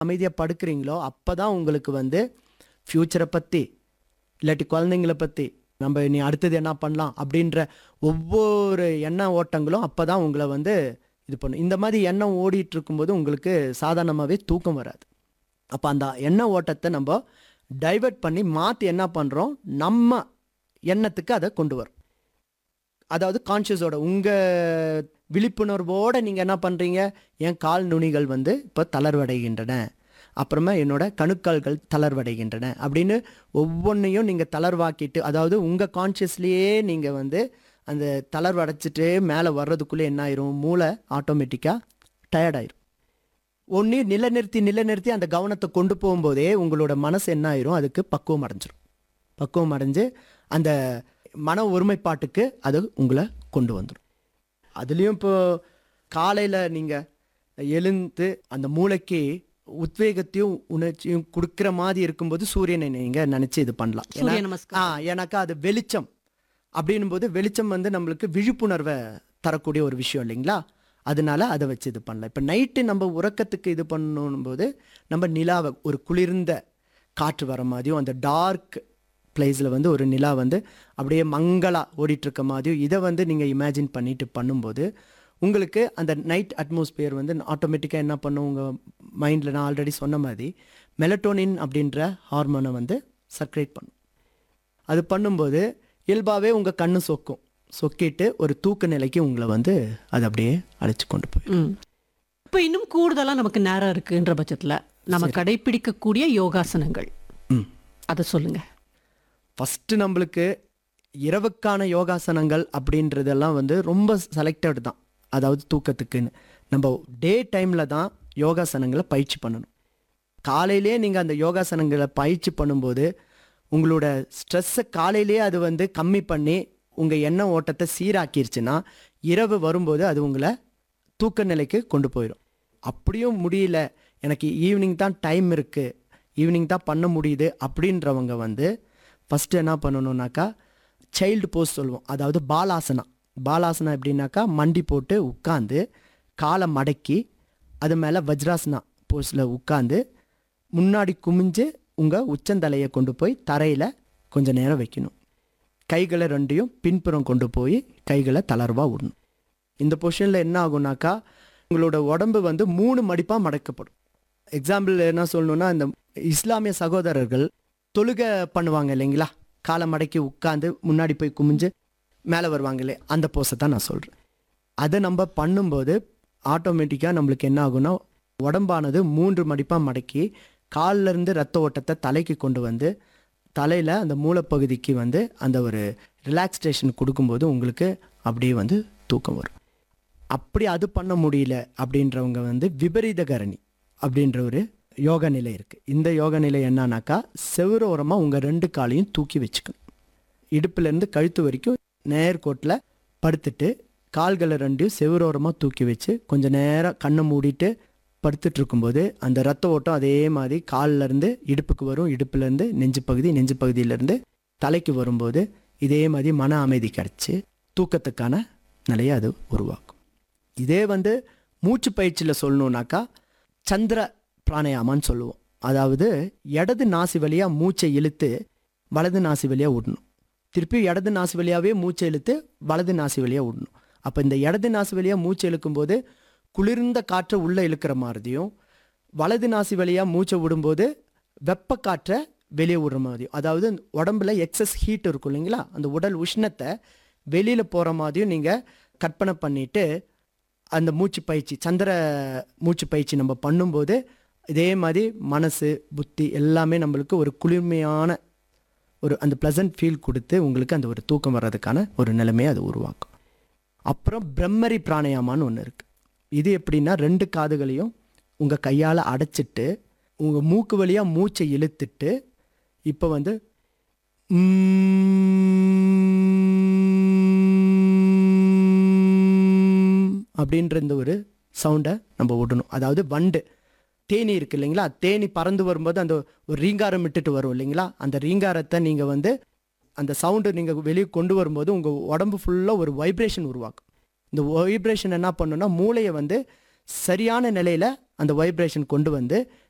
அமைதியாக படுக்கிறீங்களோ அப்போ தான் உங்களுக்கு வந்து ஃப்யூச்சரை பற்றி இல்லாட்டி குழந்தைங்கள பற்றி நம்ம நீ அடுத்தது என்ன பண்ணலாம் அப்படின்ற ஒவ்வொரு எண்ண ஓட்டங்களும் அப்போ தான் உங்களை வந்து இது பண்ணும் இந்த மாதிரி எண்ணம் ஓடிட்டு இருக்கும்போது உங்களுக்கு சாதாரணமாகவே தூக்கம் வராது அப்போ அந்த எண்ண ஓட்டத்தை நம்ம டைவர்ட் பண்ணி மாற்றி என்ன பண்ணுறோம் நம்ம எண்ணத்துக்கு அதை கொண்டு வரும் அதாவது கான்ஷியஸோட உங்கள் விழிப்புணர்வோடு நீங்கள் என்ன பண்ணுறீங்க என் கால் நுனிகள் வந்து இப்போ தளர்வடைகின்றன அப்புறமா என்னோட கணுக்கால்கள் தளர்வடைகின்றன அப்படின்னு ஒவ்வொன்றையும் நீங்கள் தளர்வாக்கிட்டு அதாவது உங்கள் கான்ஷியஸ்லேயே நீங்கள் வந்து அந்த தளர்வடைச்சிட்டு மேலே வர்றதுக்குள்ளே என்ன ஆயிரும் மூளை ஆட்டோமேட்டிக்காக டயர்டாயிரும் ஒன்று நிலைநிறுத்தி நிலைநிறுத்தி அந்த கவனத்தை கொண்டு போகும்போதே உங்களோட மனசு என்ன ஆயிரும் அதுக்கு பக்குவம் அடைஞ்சிரும் பக்குவம் அடைஞ்சு அந்த மன ஒருமைப்பாட்டுக்கு அது உங்களை கொண்டு வந்துடும் அதுலேயும் இப்போ காலையில் நீங்கள் எழுந்து அந்த மூளைக்கு உத்வேகத்தையும் உணர்ச்சியும் கொடுக்குற மாதிரி இருக்கும்போது சூரியனை நீங்கள் நினச்சி இது பண்ணலாம் ஏன்னா- சூரிய நமஸ்காரம் ஆ எனக்கு அது வெளிச்சம் அப்படின்னும் போது வெளிச்சம் வந்து நம்மளுக்கு விழிப்புணர்வை தரக்கூடிய ஒரு விஷயம் இல்லைங்களா அதனால அதை வச்சு இது பண்ணலாம் இப்போ நைட்டு நம்ம உறக்கத்துக்கு இது பண்ணணும் போது நம்ம நிலாவை ஒரு குளிர்ந்த காற்று வர மாதிரியும் அந்த டார்க் பிளேஸில் வந்து ஒரு நிலா வந்து அப்படியே மங்களா ஓடிட்டு இருக்க மாதிரியும் இதை வந்து நீங்கள் இமேஜின் பண்ணிட்டு பண்ணும்போது உங்களுக்கு அந்த நைட் அட்மாஸ்பியர் வந்து ஆட்டோமேட்டிக்காக என்ன பண்ணும் உங்கள் மைண்டில் நான் ஆல்ரெடி சொன்ன மாதிரி மெலட்டோனின் அப்படின்ற ஹார்மோனை வந்து சர்க்குலேட் பண்ணும் அது பண்ணும்போது இயல்பாகவே உங்கள் கண்ணு சொக்கும் சொக்கிட்டு ஒரு தூக்க நிலைக்கு உங்களை வந்து அது அப்படியே அழைச்சி கொண்டு போய் ம். இப்ப இன்னும் கூடுதலா நமக்கு நேரம் இருக்குன்ற பட்சத்துல நம்ம கடைபிடிக்கக்கூடிய யோகாசனங்கள் ம் அதை சொல்லுங்க ஃபஸ்ட்டு நம்மளுக்கு இரவுக்கான யோகாசனங்கள் அப்படின்றதெல்லாம் வந்து ரொம்ப செலக்டட் தான் அதாவது தூக்கத்துக்குன்னு நம்ம டே டைமில் தான் யோகாசனங்களை பயிற்சி பண்ணணும் காலையிலே நீங்கள் அந்த யோகாசனங்களை பயிற்சி பண்ணும்போது உங்களோட ஸ்ட்ரெஸ்ஸை காலையிலே அது வந்து கம்மி பண்ணி உங்கள் எண்ண ஓட்டத்தை சீராக்கிருச்சுன்னா இரவு வரும்போது அது உங்களை தூக்க நிலைக்கு கொண்டு போயிடும் அப்படியும் முடியல எனக்கு ஈவினிங் தான் டைம் இருக்குது ஈவினிங் தான் பண்ண முடியுது அப்படின்றவங்க வந்து ஃபஸ்ட்டு என்ன பண்ணணுன்னாக்கா சைல்டு போஸ் சொல்லுவோம் அதாவது பாலாசனா பாலாசனா எப்படின்னாக்கா மண்டி போட்டு உட்காந்து காலை மடக்கி அது மேலே வஜ்ராசனா போஸில் உட்காந்து முன்னாடி குமிஞ்சு உங்கள் உச்சந்தலையை கொண்டு போய் தரையில் கொஞ்ச நேரம் வைக்கணும் கைகளை ரெண்டையும் பின்புறம் கொண்டு போய் கைகளை தளர்வாக விடணும் இந்த பொசிஷனில் என்ன ஆகும்னாக்கா உங்களோட உடம்பு வந்து மூணு மடிப்பாக மடக்கப்படும் எக்ஸாம்பிள் என்ன சொல்லணும்னா இந்த இஸ்லாமிய சகோதரர்கள் தொழுகை பண்ணுவாங்க இல்லைங்களா காலை மடக்கி உட்காந்து முன்னாடி போய் குமிஞ்சு மேலே வருவாங்களே அந்த போஸை தான் நான் சொல்கிறேன் அதை நம்ம பண்ணும்போது ஆட்டோமேட்டிக்காக நம்மளுக்கு என்ன ஆகும்னா உடம்பானது மூன்று மடிப்பாக மடக்கி கால்ல இருந்து ரத்த ஓட்டத்தை தலைக்கு கொண்டு வந்து தலையில் அந்த மூலப்பகுதிக்கு வந்து அந்த ஒரு ரிலாக்ஸேஷன் கொடுக்கும்போது உங்களுக்கு அப்படியே வந்து தூக்கம் வரும் அப்படி அது பண்ண முடியல அப்படின்றவங்க வந்து விபரீத கரணி அப்படின்ற ஒரு யோக நிலை இருக்குது இந்த யோக நிலை என்னன்னாக்கா செவ்வரோரமாக உங்கள் ரெண்டு காலையும் தூக்கி வச்சுக்கணும் இடுப்புலேருந்து கழுத்து வரைக்கும் நேர்கோட்டில் படுத்துட்டு கால்களை ரெண்டையும் செவ்வரோரமாக தூக்கி வச்சு கொஞ்ச நேரம் கண்ணை மூடிட்டு படுத்துட்டு இருக்கும்போது அந்த ரத்த ஓட்டம் அதே மாதிரி கால்ல இருந்து இடுப்புக்கு வரும் இடுப்புலேருந்து நெஞ்சு பகுதி நெஞ்சு பகுதியிலேருந்து தலைக்கு வரும்போது இதே மாதிரி மன அமைதி கிடச்சி தூக்கத்துக்கான நிலையை அது உருவாக்கும் இதே வந்து மூச்சு பயிற்சியில் சொல்லணுன்னாக்கா சந்திர பிராணயாமான்னு சொல்லுவோம் அதாவது இடது நாசி வழியாக மூச்சை இழுத்து வலது நாசி வழியாக விடணும் திருப்பி இடது நாசி வழியாகவே மூச்சை இழுத்து வலது நாசி வழியாக விடணும் அப்போ இந்த இடது நாசி வழியாக மூச்சை இழுக்கும்போது குளிர்ந்த காற்றை உள்ளே இழுக்கிற மாதிரியும் வலது நாசி வழியாக மூச்சை விடும்போது வெப்ப காற்றை வெளியே விடுற மாதிரியும் அதாவது உடம்புல எக்ஸஸ் ஹீட் இருக்கும் இல்லைங்களா அந்த உடல் உஷ்ணத்தை வெளியில் போகிற மாதிரியும் நீங்கள் கற்பனை பண்ணிட்டு அந்த மூச்சு பயிற்சி சந்திர மூச்சு பயிற்சி நம்ம பண்ணும்போது இதே மாதிரி மனசு புத்தி எல்லாமே நம்மளுக்கு ஒரு குளிர்மையான ஒரு அந்த ப்ளசன்ட் ஃபீல் கொடுத்து உங்களுக்கு அந்த ஒரு தூக்கம் வர்றதுக்கான ஒரு நிலைமையை அது உருவாக்கும் அப்புறம் பிரம்மரி பிராணயாமான்னு ஒன்று இருக்குது இது எப்படின்னா ரெண்டு காதுகளையும் உங்கள் கையால் அடைச்சிட்டு உங்கள் மூக்கு வழியாக மூச்சை இழுத்துட்டு இப்போ வந்து உம் அப்படின்ற இந்த ஒரு சவுண்டை நம்ம விடணும் அதாவது வண்டு தேனி இருக்கு இல்லைங்களா தேனி பறந்து வரும்போது அந்த ஒரு ரீங்காரம் விட்டுட்டு வரும் இல்லைங்களா அந்த ரீங்காரத்தை நீங்கள் வந்து அந்த சவுண்டு நீங்கள் வெளியே கொண்டு வரும்போது உங்கள் உடம்பு ஃபுல்லாக ஒரு வைப்ரேஷன் உருவாக்கும் இந்த வைப்ரேஷன் என்ன பண்ணுன்னா மூளையை வந்து சரியான நிலையில் அந்த வைப்ரேஷன் கொண்டு வந்து